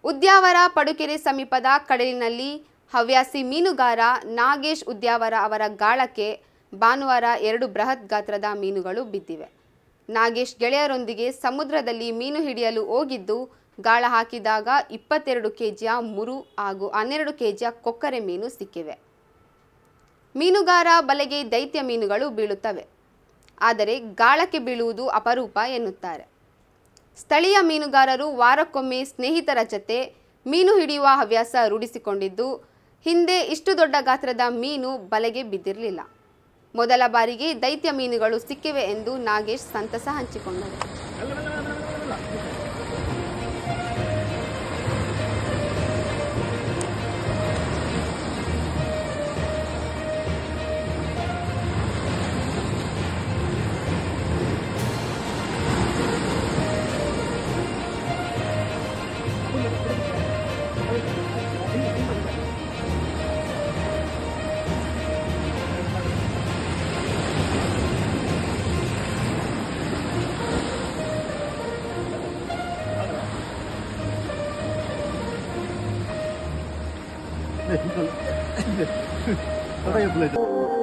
ಉದ್ಯಾವರ ಪಡುಕೆರೆ ಸಮೀಪದ ಕಡಲಿನಲ್ಲಿ ಹವ್ಯಾಸಿ ಮೀನುಗಾರ ನಾಗೇಶ್ ಉದ್ಯಾವರ ಅವರ ಗಾಳಕ್ಕೆ ಭಾನುವಾರ ಎರಡು ಬೃಹತ್ ಗಾತ್ರದ ಮೀನುಗಳು ಬಿದ್ದಿವೆ ನಾಗೇಶ್ ಗೆಳೆಯರೊಂದಿಗೆ ಸಮುದ್ರದಲ್ಲಿ ಮೀನು ಹಿಡಿಯಲು ಹೋಗಿದ್ದು ಗಾಳ ಹಾಕಿದಾಗ ಇಪ್ಪತ್ತೆರಡು ಕೆಜಿಯ ಮುರು ಹಾಗೂ ಹನ್ನೆರಡು ಕೆಜಿಯ ಕೊಕ್ಕರೆ ಮೀನು ಸಿಕ್ಕಿವೆ ಮೀನುಗಾರ ಬಲೆಗೆ ದೈತ್ಯ ಮೀನುಗಳು ಬೀಳುತ್ತವೆ ಆದರೆ ಗಾಳಕ್ಕೆ ಬೀಳುವುದು ಅಪರೂಪ ಎನ್ನುತ್ತಾರೆ ಸ್ಥಳೀಯ ಮೀನುಗಾರರು ವಾರಕ್ಕೊಮ್ಮೆ ಸ್ನೇಹಿತರ ಜತೆ ಮೀನು ಹಿಡಿಯುವ ಹವ್ಯಾಸ ರೂಢಿಸಿಕೊಂಡಿದ್ದು ಹಿಂದೆ ಇಷ್ಟು ದೊಡ್ಡ ಗಾತ್ರದ ಮೀನು ಬಲೆಗೆ ಬಿದ್ದಿರಲಿಲ್ಲ ಮೊದಲ ಬಾರಿಗೆ ದೈತ್ಯ ಮೀನುಗಳು ಸಿಕ್ಕಿವೆ ಎಂದು ನಾಗೇಶ್ ಸಂತಸ ಹಂಚಿಕೊಂಡರು Apa yang boleh?